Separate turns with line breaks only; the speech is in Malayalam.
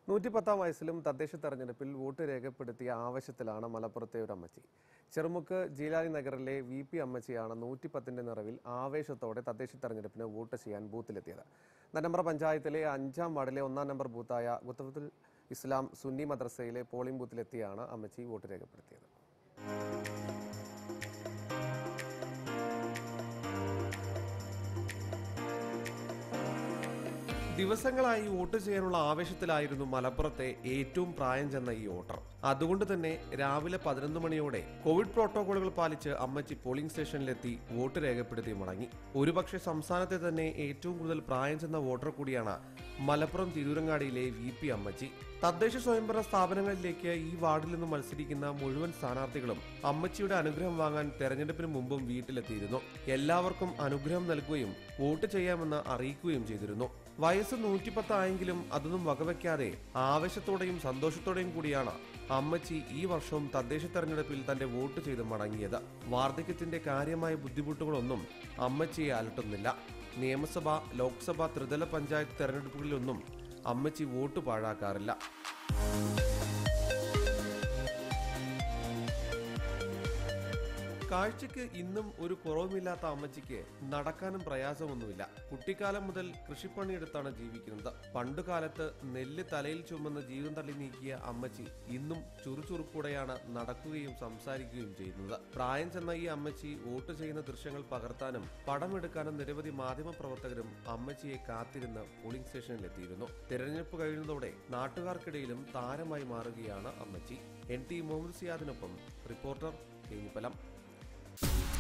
നൂറ്റിപ്പത്താം വയസ്സിലും തദ്ദേശ തെരഞ്ഞെടുപ്പിൽ വോട്ട് രേഖപ്പെടുത്തിയ ആവശ്യത്തിലാണ് മലപ്പുറത്തെ ഒരു അമ്മച്ചി ചെറുമുക്ക് ജീലാനി നഗറിലെ വി പി അമ്മച്ചിയാണ് നൂറ്റിപ്പത്തിന്റെ നിറവിൽ ആവേശത്തോടെ തദ്ദേശ തെരഞ്ഞെടുപ്പിന് വോട്ട് ചെയ്യാൻ ബൂത്തിലെത്തിയത് നന്നമ്പ്ര പഞ്ചായത്തിലെ അഞ്ചാം വാർഡിലെ ഒന്നാം നമ്പർ ബൂത്തായ ഗുത്തഫത്തുൽ ഇസ്ലാം സുന്നി മദ്രസയിലെ പോളിംഗ് ബൂത്തിലെത്തിയാണ് അമ്മച്ചി വോട്ട് രേഖപ്പെടുത്തിയത് ദിവസങ്ങളായി വോട്ട് ചെയ്യാനുള്ള ആവേശത്തിലായിരുന്നു മലപ്പുറത്തെ ഏറ്റവും പ്രായം ചെന്ന ഈ വോട്ടർ അതുകൊണ്ട് തന്നെ രാവിലെ പതിനൊന്ന് മണിയോടെ കോവിഡ് പ്രോട്ടോകോളുകൾ പാലിച്ച് അമ്മച്ചി പോളിംഗ് സ്റ്റേഷനിലെത്തി വോട്ട് രേഖപ്പെടുത്തി മടങ്ങി ഒരുപക്ഷെ സംസ്ഥാനത്തെ തന്നെ ഏറ്റവും കൂടുതൽ പ്രായം ചെന്ന വോട്ടർ കൂടിയാണ് മലപ്പുറം തിരൂരങ്ങാടിയിലെ വി പി അമ്മച്ചി തദ്ദേശ സ്വയംഭരണ സ്ഥാപനങ്ങളിലേക്ക് ഈ വാർഡിൽ നിന്ന് മത്സരിക്കുന്ന മുഴുവൻ സ്ഥാനാർത്ഥികളും അമ്മച്ചിയുടെ അനുഗ്രഹം വാങ്ങാൻ തെരഞ്ഞെടുപ്പിന് മുമ്പും വീട്ടിലെത്തിയിരുന്നു എല്ലാവർക്കും അനുഗ്രഹം നൽകുകയും വോട്ട് ചെയ്യാമെന്ന് അറിയിക്കുകയും ചെയ്തിരുന്നു വയസ്സ് നൂറ്റിപ്പത്തായെങ്കിലും അതൊന്നും വകവയ്ക്കാതെ ആവേശത്തോടെയും സന്തോഷത്തോടെയും കൂടിയാണ് അമ്മച്ചി ഈ വർഷവും തദ്ദേശ തെരഞ്ഞെടുപ്പിൽ തന്റെ വോട്ട് ചെയ്ത് മടങ്ങിയത് വാർദ്ധക്യത്തിന്റെ കാര്യമായ ബുദ്ധിമുട്ടുകളൊന്നും അമ്മച്ചിയെ അലട്ടുന്നില്ല നിയമസഭ ലോക്സഭ ത്രിതല പഞ്ചായത്ത് തെരഞ്ഞെടുപ്പുകളിലൊന്നും അമ്മച്ചി വോട്ട് പാഴാക്കാറില്ല കാഴ്ചയ്ക്ക് ഇന്നും ഒരു കുറവുമില്ലാത്ത അമ്മച്ചിക്ക് നടക്കാനും പ്രയാസമൊന്നുമില്ല കുട്ടിക്കാലം മുതൽ കൃഷിപ്പണിയെടുത്താണ് ജീവിക്കുന്നത് പണ്ടുകാലത്ത് നെല്ല് തലയിൽ ചുമന്ന് ജീവൻ തള്ളി നീക്കിയ അമ്മച്ചി ഇന്നും ചുറുചുറുക്കൂടെയാണ് നടക്കുകയും സംസാരിക്കുകയും ചെയ്യുന്നത് പ്രായം ചെന്ന ഈ അമ്മച്ചി വോട്ട് ചെയ്യുന്ന ദൃശ്യങ്ങൾ പകർത്താനും പടമെടുക്കാനും നിരവധി മാധ്യമ പ്രവർത്തകരും അമ്മച്ചിയെ കാത്തിരുന്ന് പോളിംഗ് സ്റ്റേഷനിലെത്തിയിരുന്നു തെരഞ്ഞെടുപ്പ് കഴിയുന്നതോടെ നാട്ടുകാർക്കിടയിലും താരമായി മാറുകയാണ് അമ്മച്ചി എൻ ടി മുഹമ്മദ് സിയാദിനൊപ്പം റിപ്പോർട്ടർ തേഞ്ഞിപ്പലം